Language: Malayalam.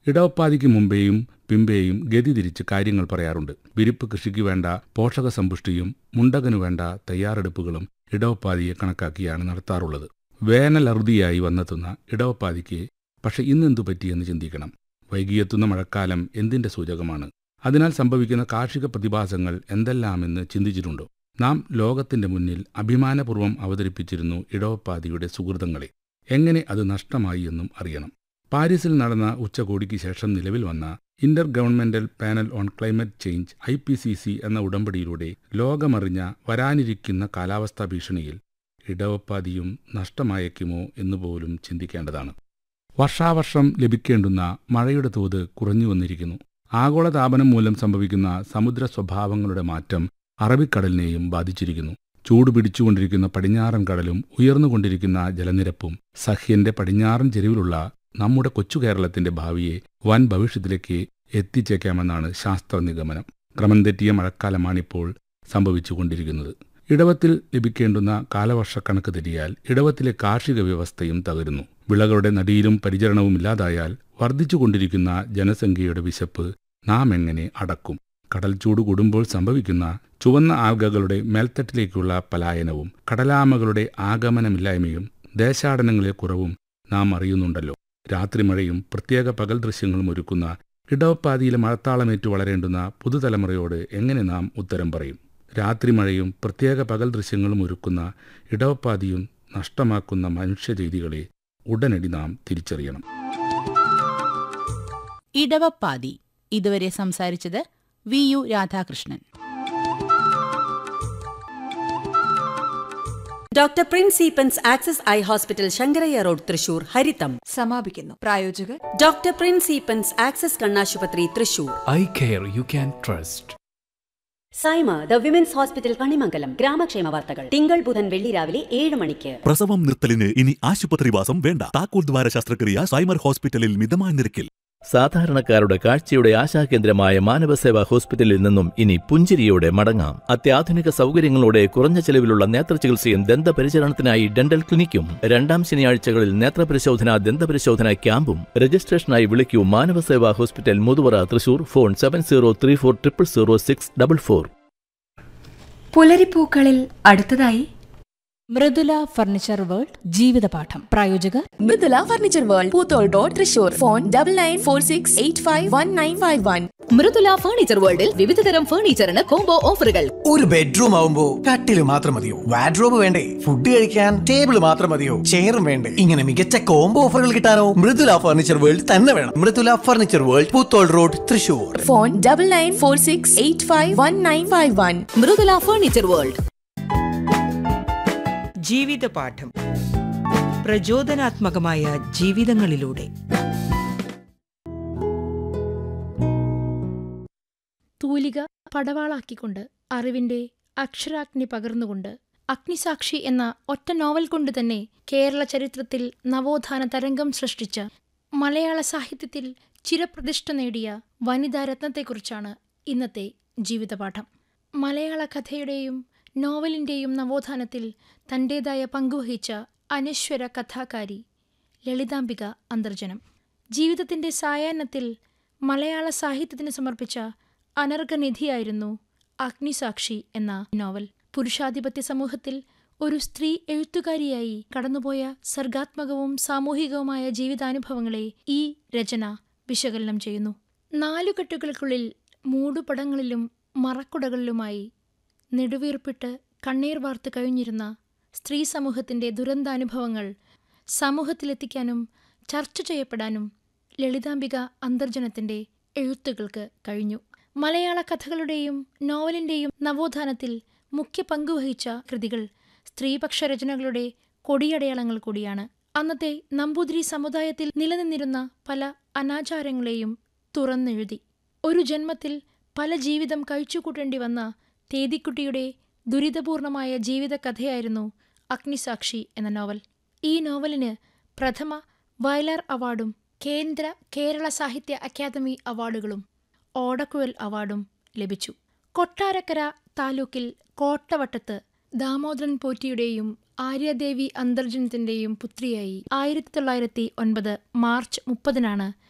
ഇടവപ്പാതിക്ക് മുമ്പേയും പിമ്പേയും ഗതി തിരിച്ച് കാര്യങ്ങൾ പറയാറുണ്ട് വിരിപ്പ് കൃഷിക്ക് വേണ്ട പോഷക സമ്പുഷ്ടിയും മുണ്ടകനു വേണ്ട തയ്യാറെടുപ്പുകളും ഇടവപ്പാതിയെ കണക്കാക്കിയാണ് നടത്താറുള്ളത് വേനലറുതിയായി വന്നെത്തുന്ന ഇടവപ്പാതിക്ക് പക്ഷെ ഇന്നെന്തു പറ്റിയെന്ന് ചിന്തിക്കണം വൈകിയെത്തുന്ന മഴക്കാലം എന്തിന്റെ സൂചകമാണ് അതിനാൽ സംഭവിക്കുന്ന കാർഷിക പ്രതിഭാസങ്ങൾ എന്തെല്ലാമെന്ന് ചിന്തിച്ചിട്ടുണ്ടോ നാം ലോകത്തിന്റെ മുന്നിൽ അഭിമാനപൂർവ്വം അവതരിപ്പിച്ചിരുന്നു ഇടവപ്പാതിയുടെ സുഹൃതങ്ങളെ എങ്ങനെ അത് നഷ്ടമായി എന്നും അറിയണം പാരീസിൽ നടന്ന ഉച്ചകോടിക്ക് ശേഷം നിലവിൽ വന്ന intergovernmental panel on climate change I P C C എന്ന ഉടമ്പടിയിലൂടെ ലോകമറിഞ്ഞ വരാനിരിക്കുന്ന കാലാവസ്ഥാ ഭീഷണിയിൽ ഇടവപ്പാതിയും നഷ്ടമായേക്കുമോ എന്നുപോലും ചിന്തിക്കേണ്ടതാണ് വർഷാവർഷം ലഭിക്കേണ്ടുന്ന മഴയുടെ തോത് കുറഞ്ഞു വന്നിരിക്കുന്നു ആഗോളതാപനം മൂലം സംഭവിക്കുന്ന സമുദ്ര സ്വഭാവങ്ങളുടെ മാറ്റം അറബിക്കടലിനെയും ബാധിച്ചിരിക്കുന്നു ചൂട് പിടിച്ചുകൊണ്ടിരിക്കുന്ന പടിഞ്ഞാറൻ കടലും ഉയർന്നുകൊണ്ടിരിക്കുന്ന ജലനിരപ്പും സഹ്യന്റെ പടിഞ്ഞാറൻ ചെരുവിലുള്ള നമ്മുടെ കൊച്ചു കേരളത്തിന്റെ ഭാവിയെ വൻ ഭവിഷ്യത്തിലേക്ക് എത്തിച്ചേക്കാമെന്നാണ് ശാസ്ത്ര നിഗമനം ക്രമം തെറ്റിയ മഴക്കാലമാണിപ്പോൾ സംഭവിച്ചുകൊണ്ടിരിക്കുന്നത് ഇടവത്തിൽ ലഭിക്കേണ്ടുന്ന കാലവർഷക്കണക്ക് തെറ്റിയാൽ ഇടവത്തിലെ കാർഷിക വ്യവസ്ഥയും തകരുന്നു വിളകളുടെ നടിയിലും പരിചരണവും ഇല്ലാതായാൽ വർദ്ധിച്ചുകൊണ്ടിരിക്കുന്ന ജനസംഖ്യയുടെ വിശപ്പ് നാം എങ്ങനെ അടക്കും കടൽ ചൂട് കൂടുമ്പോൾ സംഭവിക്കുന്ന ചുവന്ന ആൽഗകളുടെ മേൽത്തട്ടിലേക്കുള്ള പലായനവും കടലാമകളുടെ ആഗമനമില്ലായ്മയും ദേശാടനങ്ങളിലെ കുറവും നാം അറിയുന്നുണ്ടല്ലോ രാത്രിമഴയും പ്രത്യേക പകൽ ദൃശ്യങ്ങളും ഒരുക്കുന്ന ഇടവപ്പാതിയിലെ മഴത്താളമേറ്റു വളരേണ്ടുന്ന പുതുതലമുറയോട് എങ്ങനെ നാം ഉത്തരം പറയും രാത്രിമഴയും പ്രത്യേക പകൽ ദൃശ്യങ്ങളും ഒരുക്കുന്ന ഇടവപ്പാതിയും നഷ്ടമാക്കുന്ന മനുഷ്യരീതികളെ ഉടനടി നാം തിരിച്ചറിയണം ഇടവപ്പാതി ഇതുവരെ സംസാരിച്ചത് V U Radhakrishnan doctor Prince Eappen's access eye hospital Sankaraiyya road Thrissur ഹരിതം സമാപിക്കുന്നു പ്രായോജകർ ഡോക്ടർ പ്രിൻസ് ഈപ്പൻസ് ആക്സസ് കണ്ണാശുപത്രി Thrissur eye care you can trust Saima the women's hospital Kanimangalam ഗ്രാമക്ഷേമ വാർത്തകൾ തിങ്കൾ ബുധൻ വെള്ളി രാവിലെ ഏഴ് മണിക്ക് പ്രസവം നിർത്തലിന് ഇനി ആശുപത്രിവാസം വേണ്ട താക്കോൽ ദ്വാര ശസ്ത്രക്രിയ സൈമർ ഹോസ്പിറ്റലിൽ മിതമായ നിരക്കിൽ സാധാരണക്കാരുടെ കാഴ്ചയുടെ ആശാകേന്ദ്രമായ മാനവസേവാ ഹോസ്പിറ്റലിൽ നിന്നും ഇനി പുഞ്ചിരിയോടെ മടങ്ങാം അത്യാധുനിക സൗകര്യങ്ങളോടെ കുറഞ്ഞ ചെലവിലുള്ള നേത്രചികിത്സയും ദന്തപരിചരണത്തിനായി ഡെന്റൽ ക്ലിനിക്കും രണ്ടാം ശനിയാഴ്ചകളിൽ നേത്രപരിശോധന ദന്തപരിശോധന ക്യാമ്പും രജിസ്ട്രേഷനായി വിളിക്കൂ Manavaseva hospital Muthuvara Thrissur phone seven zero three four triple zero six double four പുലരിപ്പൂക്കളിൽ അടുത്തതായി മൃദുല ഫർണിച്ചർ വേൾഡ് ജീവിതപാഠം പ്രായോജകർ Mridula furniture world Poothole road Thrissur phone double nine four six eight five one nine five one Mridula furniture വേൾഡിൽ വിവിധതരം ഫർണിച്ചറിന് കോംബോ ഓഫറുകൾ ഒരു ബെഡ്റൂം ആവുമ്പോ കട്ടില് മാത്രം മതിയോ വാഡ്രോബ് വേണ്ടേ ഫുഡ് കഴിക്കാൻ ടേബിൾ മാത്രം മതിയോ ചെയറും വേണ്ടേ ഇങ്ങനെ മികച്ച കോംബോ ഓഫറുകൾ കിട്ടാനോ മൃദുല ഫർണിച്ചർ വേൾഡ് തന്നെ വേണം Mridula furniture world Poothole road Thrissur phone double nine four six eight five one nine five one Mridula furniture world ജീവിതപാഠം പ്രചോദനാത്മകമായ ജീവിതങ്ങളിലൂടെ തൂലിക പടവാളാക്കിക്കൊണ്ട് അറിവിന്റെ അക്ഷരാഗ്നി പകർന്നുകൊണ്ട് അഗ്നിസാക്ഷി എന്ന ഒറ്റ നോവൽ കൊണ്ട് തന്നെ കേരള ചരിത്രത്തിൽ നവോത്ഥാന തരംഗം സൃഷ്ടിച്ച മലയാള സാഹിത്യത്തിൽ ചിരപ്രതിഷ്ഠ നേടിയ വനിതാ രത്നത്തെക്കുറിച്ചാണ് ഇന്നത്തെ ജീവിതപാഠം മലയാള കഥയുടെയും നോവലിന്റെയും നവോത്ഥാനത്തിൽ തന്റേതായ പങ്കുവഹിച്ച അനശ്വര കഥാകാരി ലളിതാംബിക അന്തർജനം ജീവിതത്തിന്റെ സായാഹ്നത്തിൽ മലയാള സാഹിത്യത്തിന് സമർപ്പിച്ച അനർഘനിധിയായിരുന്നു അഗ്നിസാക്ഷി എന്ന നോവൽ പുരുഷാധിപത്യ സമൂഹത്തിൽ ഒരു സ്ത്രീ എഴുത്തുകാരിയായി കടന്നുപോയ സർഗാത്മകവും സാമൂഹികവുമായ ജീവിതാനുഭവങ്ങളെ ഈ രചന വിശകലനം ചെയ്യുന്നു നാലുകെട്ടുകൾക്കുള്ളിൽ മൂടുപടങ്ങളിലും മറക്കുടകളിലുമായി നെടുവീർപ്പിട്ട് കണ്ണീർ വാർത്ത് കഴിഞ്ഞിരുന്ന സ്ത്രീ സമൂഹത്തിന്റെ ദുരന്താനുഭവങ്ങൾ സമൂഹത്തിലെത്തിക്കാനും ചർച്ച ചെയ്യപ്പെടാനും ലളിതാംബിക അന്തർജനത്തിന്റെ എഴുത്തുകൾക്ക് കഴിഞ്ഞു മലയാള കഥകളുടെയും നോവലിന്റെയും നവോത്ഥാനത്തിൽ മുഖ്യ പങ്കുവഹിച്ച കൃതികൾ സ്ത്രീപക്ഷ രചനകളുടെ കൊടിയടയാളങ്ങൾ കൂടിയാണ് അന്നത്തെ നമ്പൂതിരി സമുദായത്തിൽ നിലനിന്നിരുന്ന പല അനാചാരങ്ങളെയും തുറന്നെഴുതി ഒരു ജന്മത്തിൽ പല ജീവിതം കഴിച്ചുകൂട്ടേണ്ടി വന്ന തേതിക്കുട്ടിയുടെ ദുരിതപൂർണമായ ജീവിതകഥയായിരുന്നു അഗ്നിസാക്ഷി എന്ന നോവൽ ഈ നോവലിന് പ്രഥമ വയലാർ അവാർഡും കേന്ദ്ര കേരള സാഹിത്യ അക്കാദമി അവാർഡുകളും ഓടക്കുഴൽ അവാർഡും ലഭിച്ചു കൊട്ടാരക്കര താലൂക്കിൽ കോട്ടവട്ടത്ത് ദാമോദരൻ പോറ്റിയുടെയും ആര്യദേവി അന്തർജനത്തിന്റെയും പുത്രിയായി ആയിരത്തി തൊള്ളായിരത്തി ഒൻപത് മാർച്ച് മുപ്പതിനാണ്